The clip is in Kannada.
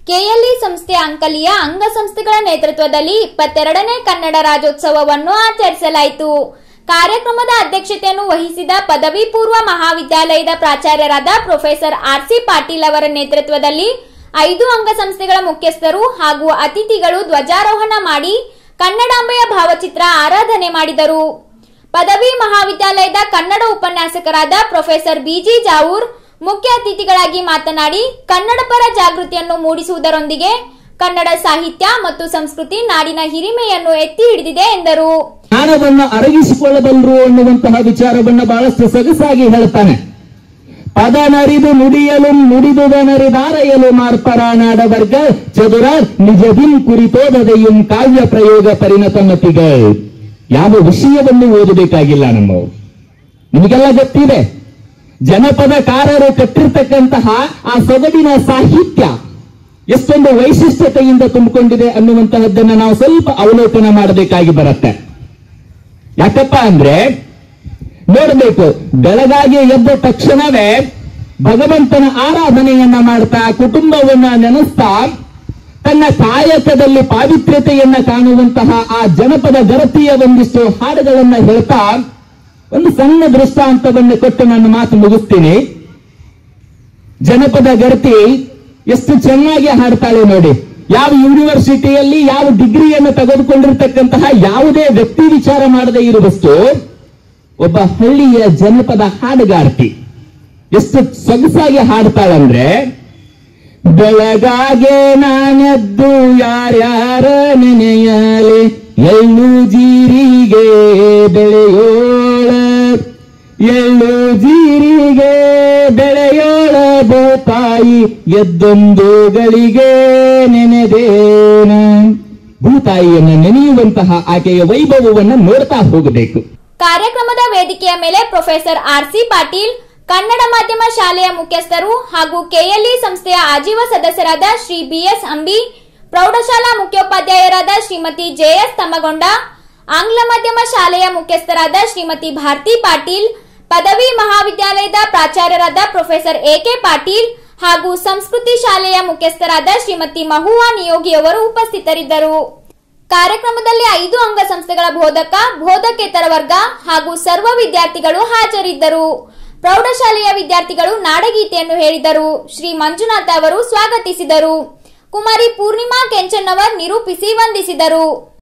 ಕೆಎಲ್ಇ ಸಂಸ್ಥೆ ಅಂಕಲಿಯ ಅಂಗಸಂಸ್ಥೆಗಳ ನೇತೃತ್ವದಲ್ಲಿ ಇಪ್ಪತ್ತೆರಡನೇ ಕನ್ನಡ ರಾಜ್ಯೋತ್ಸವವನ್ನು ಆಚರಿಸಲಾಯಿತು ಕಾರ್ಯಕ್ರಮದ ಅಧ್ಯಕ್ಷತೆಯನ್ನು ವಹಿಸಿದ ಪದವಿ ಪೂರ್ವ ಮಹಾವಿದ್ಯಾಲಯದ ಪ್ರಾಚಾರ್ಯರಾದ ಪ್ರೊಫೆಸರ್ ಆರ್ಸಿ ಪಾಟೀಲ್ ಅವರ ನೇತೃತ್ವದಲ್ಲಿ ಐದು ಅಂಗಸಂಸ್ಥೆಗಳ ಮುಖ್ಯಸ್ಥರು ಹಾಗೂ ಅತಿಥಿಗಳು ಧ್ವಜಾರೋಹಣ ಮಾಡಿ ಕನ್ನಡಾಂಬೆಯ ಭಾವಚಿತ್ರ ಆರಾಧನೆ ಮಾಡಿದರು ಪದವಿ ಮಹಾವಿದ್ಯಾಲಯದ ಕನ್ನಡ ಉಪನ್ಯಾಸಕರಾದ ಪ್ರೊಫೆಸರ್ ಬಿಜಿ ಜಾವೂರ್ ಮುಖ್ಯ ಅತಿಥಿಗಳಾಗಿ ಮಾತನಾಡಿ ಕನ್ನಡ ಪರ ಜಾಗೃತಿಯನ್ನು ಮೂಡಿಸುವುದರೊಂದಿಗೆ ಕನ್ನಡ ಸಾಹಿತ್ಯ ಮತ್ತು ಸಂಸ್ಕೃತಿ ನಾಡಿನ ಹಿರಿಮೆಯನ್ನು ಎತ್ತಿ ಹಿಡಿದಿದೆ ಎಂದರು ಜ್ಞಾನವನ್ನು ಅರಗಿಸಿಕೊಳ್ಳಬಲ್ಲರು ಅನ್ನುವಂತಹ ವಿಚಾರವನ್ನ ಬಹಳಷ್ಟು ಸೊಗಸಾಗಿ ಹೇಳ್ತಾನೆ ಪದ ನರಿದು ನುಡಿಯಲು ನುಡಿದುದನರಿದಾರಯಲು ಮಾರ್ಪರ ನಾಡವರ್ಗ ಚದುರ ನಿಜದಿನ್ ಕುರಿತೋದದೆಯುಂ ಕಾವ್ಯ ಪ್ರಯೋಗ ಪರಿಣತ ಮತಿಗಳು ಯಾವ ವಿಷಯವನ್ನು ಓದಬೇಕಾಗಿಲ್ಲ ನಮ್ಮವು ನಿಮಗೆಲ್ಲ ಗೊತ್ತಿದೆ ಜನಪದಕಾರರು ಕಟ್ಟಿರ್ತಕ್ಕಂತಹ ಆ ಸೊಗಡಿನ ಸಾಹಿತ್ಯ ಎಷ್ಟೊಂದು ವೈಶಿಷ್ಟ್ಯತೆಯಿಂದ ತುಂಬಿಕೊಂಡಿದೆ ಅನ್ನುವಂತಹದ್ದನ್ನ ನಾವು ಸ್ವಲ್ಪ ಅವಲೋಕನ ಮಾಡಬೇಕಾಗಿ ಬರುತ್ತೆ ಯಾಕಪ್ಪ ಅಂದ್ರೆ ನೋಡಬೇಕು ಬೆಳಗಾಗಿ ಎದ್ದ ತಕ್ಷಣವೇ ಭಗವಂತನ ಆರಾಧನೆಯನ್ನ ಮಾಡ್ತಾ ಕುಟುಂಬವನ್ನ ನೆನೆಸ್ತಾ ತನ್ನ ಕಾಯಕದಲ್ಲಿ ಪಾವಿತ್ರ್ಯತೆಯನ್ನ ಕಾಣುವಂತಹ ಆ ಜನಪದ ಗರತಿಯ ಒಂದಿಷ್ಟು ಹಾಡುಗಳನ್ನ ಹೇಳ್ತಾ ಒಂದು ಸಣ್ಣ ದೃಷ್ಟಾಂತವನ್ನು ಕೊಟ್ಟು ನನ್ನ ಮಾತು ಮುಗಿಸ್ತೀನಿ ಜನಪದ ಗರತಿ ಎಷ್ಟು ಚೆನ್ನಾಗಿ ಹಾಡ್ತಾಳೆ ನೋಡಿ ಯಾವ ಯೂನಿವರ್ಸಿಟಿಯಲ್ಲಿ ಯಾವ ಡಿಗ್ರಿಯನ್ನು ತೆಗೆದುಕೊಂಡಿರ್ತಕ್ಕಂತಹ ಯಾವುದೇ ವ್ಯಕ್ತಿ ವಿಚಾರ ಮಾಡದೇ ಇರುವಷ್ಟು ಒಬ್ಬ ಹಳ್ಳಿಯ ಜನಪದ ಹಾಡುಗಾರ್ತಿ ಎಷ್ಟು ಸೊಗಸಾಗಿ ಹಾಡ್ತಾಳಂದ್ರೆ ಬೆಳಗಾಗೆ ನಾನೆದ್ದು ಯಾರ್ಯಾರ ನೆನೆಯಲಿ ಎಳ್ಳು ಜೀರಿಗೆ ಬೆಳೆಯೋಳ ಎಳ್ಳು ಜೀರಿಗೆ ಬೆಳೆಯೋಳ ಭೂತಾಯಿ ಎದ್ದೊಂದು ಗಳಿಗೆ ನೆನೆದೇನ ಭೂತಾಯಿಯನ್ನು ನೆನೆಯುವಂತಹ ಆಕೆಯ ವೈಭವವನ್ನು ನೋಡ್ತಾ ಹೋಗಬೇಕು ಕಾರ್ಯಕ್ರಮದ ವೇದಿಕೆಯ ಮೇಲೆ ಪ್ರೊಫೆಸರ್ ಆರ್ಸಿ ಪಾಟೀಲ್ ಕನ್ನಡ ಮಾಧ್ಯಮ ಶಾಲೆಯ ಮುಖ್ಯಸ್ಥರು ಹಾಗೂ ಕೆಎಲ್ಇ ಸಂಸ್ಥೆಯ ಆಜೀವ ಸದಸ್ಯರಾದ ಶ್ರೀ ಬಿಎಸ್ ಅಂಬಿ ಪ್ರೌಢಶಾಲಾ ಮುಖ್ಯೋಪಾಧ್ಯಾಯರಾದ ಶ್ರೀಮತಿ ಜೆಎಸ್ ತಮ್ಮಗೊಂಡ ಆಂಗ್ಲ ಮಾಧ್ಯಮ ಶಾಲೆಯ ಮುಖ್ಯಸ್ಥರಾದ ಶ್ರೀಮತಿ ಭಾರತಿ ಪಾಟೀಲ್ ಪದವಿ ಮಹಾವಿದ್ಯಾಲಯದ ಪ್ರಾಚಾರ್ಯರಾದ ಪ್ರೊಫೆಸರ್ ಎಕೆ ಪಾಟೀಲ್ ಹಾಗೂ ಸಂಸ್ಕೃತಿ ಶಾಲೆಯ ಮುಖ್ಯಸ್ಥರಾದ ಶ್ರೀಮತಿ ಮಹುವಾ ನಿಯೋಗಿಯವರು ಉಪಸ್ಥಿತರಿದ್ದರು ಕಾರ್ಯಕ್ರಮದಲ್ಲಿ ಐದು ಅಂಗಸಂಸ್ಥೆಗಳ ಬೋಧಕ ಬೋಧಕೇತರ ವರ್ಗ ಹಾಗೂ ಸರ್ವ ವಿದ್ಯಾರ್ಥಿಗಳು ಹಾಜರಿದ್ದರು ಪ್ರೌಢಶಾಲೆಯ ವಿದ್ಯಾರ್ಥಿಗಳು ನಾಡಗೀತೆಯನ್ನು ಹೇಳಿದರು ಶ್ರೀ ಮಂಜುನಾಥ ಅವರು ಸ್ವಾಗತಿಸಿದರು ಕುಮಾರಿ ಪೂರ್ಣಿಮಾ ಕೆಂಚನ್ನವರ್ ನಿರೂಪಿಸಿ ವಂದಿಸಿದರು